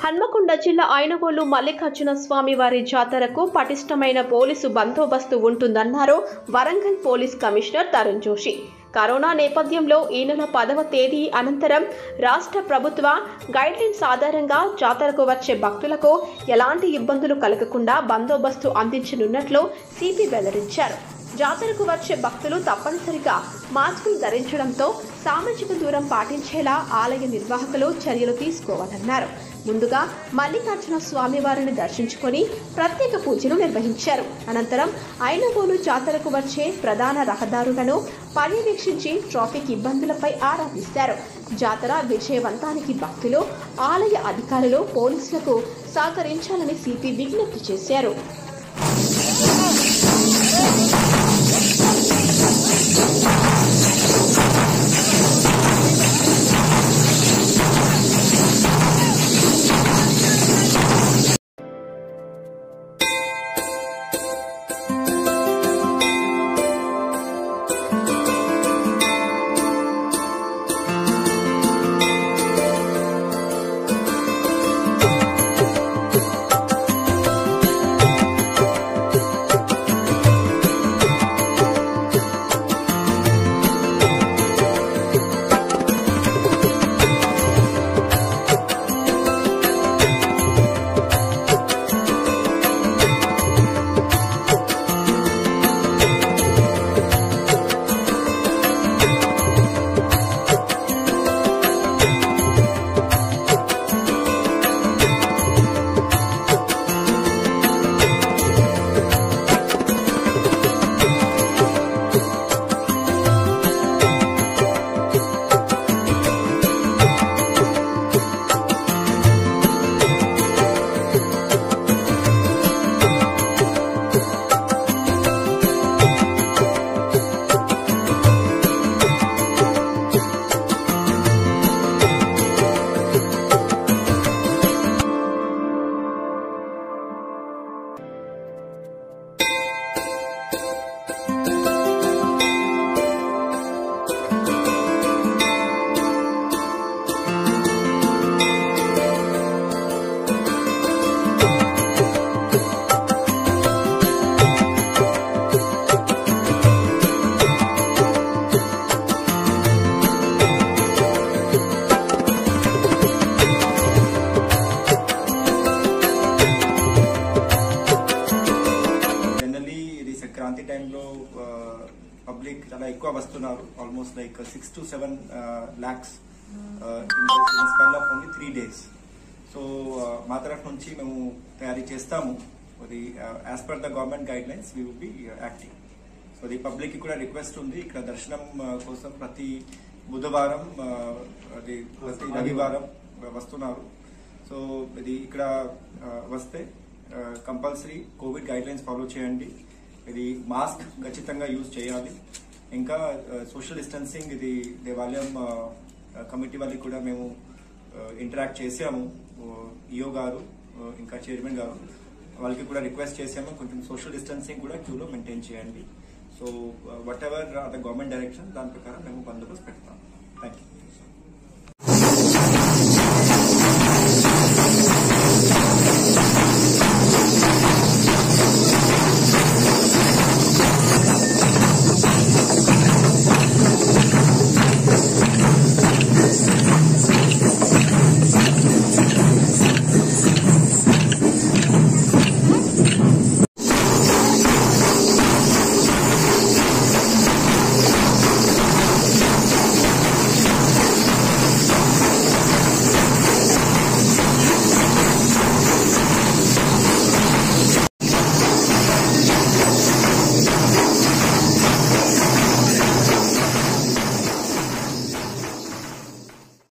హన్మకొండ జిల్లా ఆయనగోలు మల్లికార్జున స్వామి వారి జాతరకు పటిష్టమైన పోలీసు బందోబస్తు ఉంటుందన్నారు Warangal police commissioner Tarun Joshi corona నేపథ్యంలో ఈ నెల పదవ తేదీ అనంతరం రాష్ట్ర ప్రభుత్వ గైడ్లైన్స్ ఆధారంగా జాతరకు వచ్చే భక్తులకు ఎలాంటి ఇబ్బందులు కలగకుండా బందోబస్తు అందించనున్నట్లు సిపి వెల్లడించారు జాతరకు వచ్చే భక్తులు తప్పనిసరిగా మాస్కులు ధరించడంతో సామాజిక దూరం పాటించేలా ఆలయ నిర్వాహకులు చర్యలు తీసుకోవాలన్నారు ముందుగా మల్లికార్జున స్వామివారిని దర్శించుకొని ప్రత్యేక పూజలు నిర్వహించారు అనంతరం ఐనగోలు జాతరకు వచ్చే ప్రధాన రహదారులను పర్యవేక్షించి ట్రాఫిక్ ఇబ్బందులపై ఆరా తీశారు జాతర విజయవంతానికి భక్తులు ఆలయ అధికారులు పోలీసులకు సహకరించాలని సిపి విజ్ఞప్తి చేశారు జనరలీ ఇది సంక్రాంతి టైంలో పబ్లిక్ చాలా ఎక్కువ వస్తున్నారు almost like six to seven lakhs in spell of only three days so మా తరఫు నుంచి మేము తయారీ చేస్తాము అది as per the government guidelines we will be acting so అది పబ్లిక్ కూడా రిక్వెస్ట్ ఉంది ఇక్కడ దర్శనం uh, కోసం ప్రతి బుధవారం uh, అది ప్రతి రవివారం వస్తున్నారు సో ఇది ఇక్కడ uh, వస్తే compulsory covid guidelines follow చేయండి ఇది మాస్క్ ఖచ్చితంగా యూజ్ చేయాలి ఇంకా సోషల్ డిస్టెన్సింగ్ ఇది దేవాలయం కమిటీ వాళ్ళకి కూడా మేము ఇంటరాక్ట్ చేసాము ఈఓ గారు uh, ఇంకా చైర్మన్ గారు వాళ్ళకి కూడా రిక్వెస్ట్ చేసాము కొంచెం సోషల్ డిస్టెన్సింగ్ కూడా క్యూలో మెయింటైన్ చేయండి so whatever the government direction దాని ప్రకారం మేము బందోబస్తు పెడతాం థ్యాంక్ యూ